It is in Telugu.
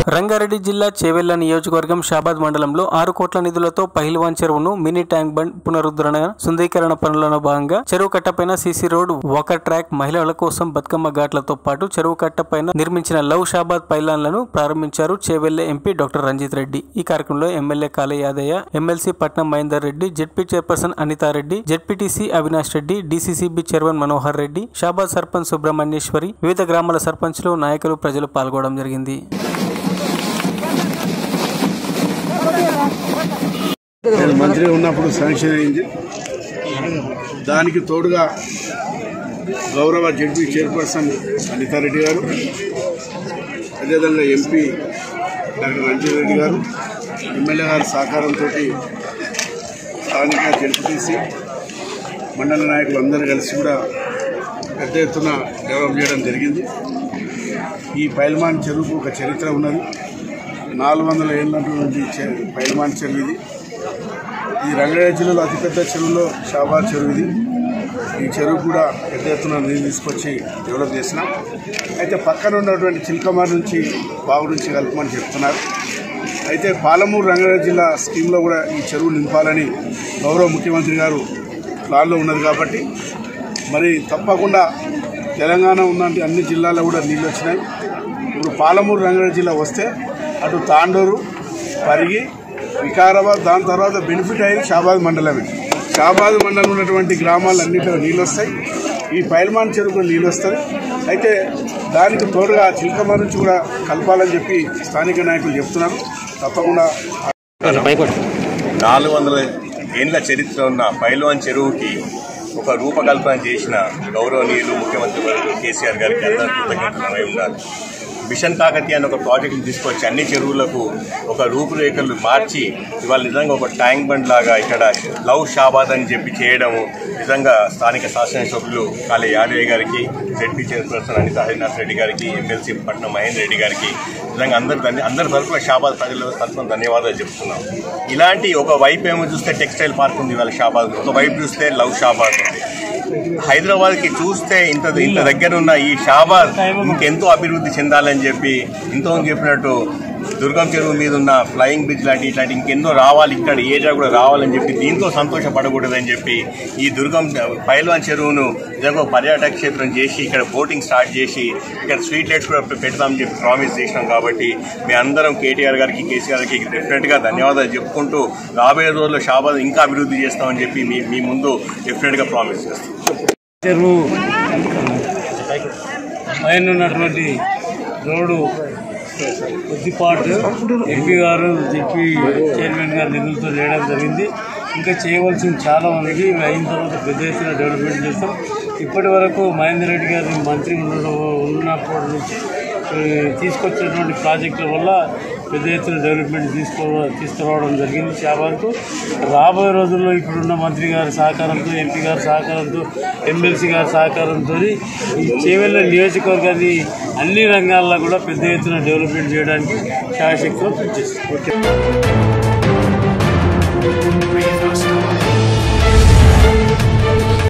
రంగారెడ్డి జిల్లా చేవెళ్ల నియోజకవర్గం షాబాద్ మండలంలో ఆరు కోట్ల నిధులతో పహిల్వాన్ చెరువును మినీ ట్యాంక్ బండ్ పునరుద్ధరణ సుందరీకరణ పనులలో భాగంగా చెరువు కట్టపైన సీసీ రోడ్ వాకర్ ట్రాక్ మహిళల కోసం బతుకమ్మ ఘాట్లతో పాటు చెరువు కట్టపైన నిర్మించిన లవ్ షాబాద్ పైలాన్లను ప్రారంభించారు చేవెళ్లే ఎంపీ డాక్టర్ రంజిత్ రెడ్డి ఈ కార్యక్రమంలో MLA Kale Yadaiah MLC Patnam Mahender Reddy ZP chairperson Anitha Reddy ZPTC Avinash Reddy DCCB chairman Manohar Reddy Shabad sarpanch Subrahmanyeswari వివిధ గ్రామాల సర్పంచ్లు నాయకులు ప్రజలు పాల్గొనడం జరిగింది నేను మంత్రి ఉన్నప్పుడు శాంక్షన్ అయింది దానికి తోడుగా గౌరవ జడ్పీ చైర్పర్సన్ అనితారెడ్డి గారు అదేవిధంగా ఎంపీ డాక్టర్ రంజిత్ రెడ్డి గారు ఎమ్మెల్యే గారి సహకారంతో స్థానిక జడ్పీటీసీ మండల నాయకులు అందరూ కలిసి కూడా పెద్ద ఎత్తున డెవలప్ చేయడం జరిగింది ఈ పైల్మాన్ చెరువుకు ఒక చరిత్ర ఉన్నది నాలుగు వందల ఏళ్ళ నుంచి చె- పైల్మాన్ చెరువు ఇది ఈ రంగారెడ్డి జిల్లాలో అతిపెద్ద చెరువులో షాబాద్ చెరువు ఇది ఈ చెరువు కూడా పెద్ద ఎత్తున నీళ్ళు తీసుకొచ్చి డెవలప్ చేసినాం అయితే పక్కన ఉన్నటువంటి చిల్కమార్ నుంచి బాగు నుంచి కలుపుమని చెప్తున్నారు అయితే పాలమూరు రంగారెడ్డి జిల్లా స్కీమ్లో కూడా ఈ చెరువు నింపాలని గౌరవ ముఖ్యమంత్రి గారు ప్లాన్లో ఉన్నది కాబట్టి మరి తప్పకుండా తెలంగాణ ఉన్నటువంటి అన్ని జిల్లాల్లో కూడా నీళ్ళు వచ్చినాయి ఇప్పుడు పాలమూరు రంగారెడ్డి జిల్లా వస్తే అటు తాండూరు పరిగి వికారాబాద్ దాని తర్వాత బెనిఫిట్ అయ్యేది షాబాద్ మండలమే షాబాద్ మండలం ఉన్నటువంటి గ్రామాలన్నింటిలో నీళ్ళు వస్తాయి ఈ పైల్మాన్ చెరువుకు నీళ్ళు వస్తాయి అయితే దానికి తోడుగా చిల్కమ్మ నుంచి కూడా కలపాలని చెప్పి స్థానిక నాయకులు చెప్తున్నారు తప్పకుండా నాలుగు వందల ఏండ్ల చరిత్ర ఉన్న పైల్వాన్ చెరువుకి ఒక రూపకల్పన చేసిన గౌరవనీయులు ముఖ్యమంత్రి వర్యులు కేసీఆర్ గారికి అందరూ కృతజ్ఞతలమై ఉండాలి మిషన్ కాకతీయ అనే ఒక ప్రాజెక్ట్ని తీసుకొచ్చి అన్ని చెరువులకు ఒక రూపురేఖలు మార్చి ఇవాళ నిజంగా ఒక ట్యాంక్ బండ్ లాగా ఇక్కడ లవ్ షాబాద్ అని చెప్పి చేయడము నిజంగా స్థానిక శాసనసభ్యులు కాళే యాదయ్య గారికి జడ్పీ చైర్పర్సన్ అనిత హరినాథ్ రెడ్డి గారికి ఎమ్మెల్సీ పట్నం మహేందర్ రెడ్డి గారికి నిజంగా అందరి ధన్య అందరి తరఫున షాబాద్ ప్రజల తరఫున ధన్యవాదాలు చెప్తున్నాం ఇలాంటి ఒక వైపు ఏమో చూస్తే టెక్స్టైల్ పార్క్ ఉంది ఇవాళ షాబాద్ ఒక వైపు చూస్తే లవ్ షాబాద్ ఉంది హైదరాబాద్ కి చూస్తే ఇంత ఇంత దగ్గర ఉన్న ఈ షాబాద్ ఇంకెంతో అభివృద్ధి చెందాలని చెప్పి ఇంతకుముందు చెప్పినట్టు దుర్గం చెరువు మీద ఉన్న ఫ్లయింగ్ బ్రిడ్జ్ లాంటి ఇట్లాంటి ఇంకెన్నో రావాలి ఇక్కడ ఏరియా కూడా రావాలని చెప్పి దీంతో సంతోషపడకూడదని చెప్పి ఈ దుర్గం పైల్వాన్ చెరువును నిజంగా ఒక పర్యాటక క్షేత్రం చేసి ఇక్కడ బోటింగ్ స్టార్ట్ చేసి ఇక్కడ స్ట్రీట్ లైట్స్ కూడా పెడతామని చెప్పి ప్రామిస్ చేసినాం కాబట్టి మీ అందరం కేటీఆర్ గారికి కేసీఆర్ గారికి డెఫినెట్గా ధన్యవాదాలు చెప్పుకుంటూ రాబోయే రోజుల్లో షాబాద్ ఇంకా అభివృద్ధి చేస్తామని చెప్పి మీ మీ ముందు డెఫినెట్గా ప్రామిస్ చేస్తాం చెరువు పైన ఉన్నటువంటి రోడ్డు కొద్దిపాటు ఎంపీ గారు జెపీ చైర్మన్ గారు నిధులతో చేయడం జరిగింది ఇంకా చేయవలసింది చాలా ఉంది ఇవి అయిన తర్వాత పెద్ద ఎత్తున డెవలప్మెంట్ చేస్తాం ఇప్పటి వరకు మహేందర్ రెడ్డి గారు మంత్రి ఉండడం ఉన్నప్పటి నుంచి ఈ తీసుకొచ్చినటువంటి ప్రాజెక్టుల వల్ల పెద్ద ఎత్తున డెవలప్మెంట్ తీసుకో తీసుకురావడం జరిగింది షాబాద్కు రాబోయే రోజుల్లో ఇప్పుడున్న మంత్రి గారి సహకారంతో ఎంపీ గారి సహకారంతో ఎమ్మెల్సీ గారి సహకారంతో ఈ చేవెళ్ళ నియోజకవర్గాన్ని అన్ని రంగాల్లో కూడా పెద్ద ఎత్తున డెవలప్మెంట్ చేయడానికి శాయశక్తిలో కృషి చేస్తాం